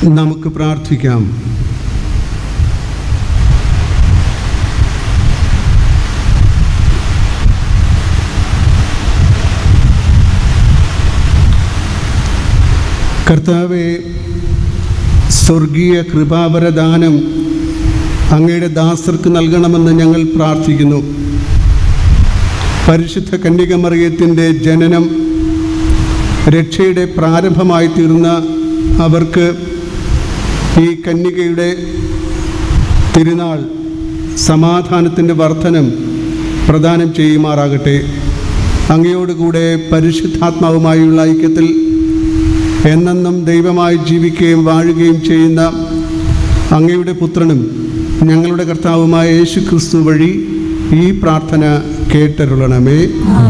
നമുക്ക് പ്രാർത്ഥിക്കാം കർത്താവെ സ്വർഗീയ കൃപാവരദാനം അങ്ങയുടെ ദാസർക്ക് നൽകണമെന്ന് ഞങ്ങൾ പ്രാർത്ഥിക്കുന്നു പരിശുദ്ധ കന്യകമറിയത്തിൻ്റെ ജനനം രക്ഷയുടെ പ്രാരംഭമായി തീർന്ന അവർക്ക് ഈ കന്യകയുടെ തിരുനാൾ സമാധാനത്തിൻ്റെ വർധനം പ്രദാനം ചെയ്യുമാറാകട്ടെ അങ്ങയോടുകൂടെ പരിശുദ്ധാത്മാവുമായുള്ള ഐക്യത്തിൽ എന്നെന്നും ദൈവമായി ജീവിക്കുകയും വാഴുകയും ചെയ്യുന്ന അങ്ങയുടെ പുത്രനും ഞങ്ങളുടെ കർത്താവുമായ യേശു ക്രിസ്തു വഴി ഈ പ്രാർത്ഥന കേട്ടരുളണമേ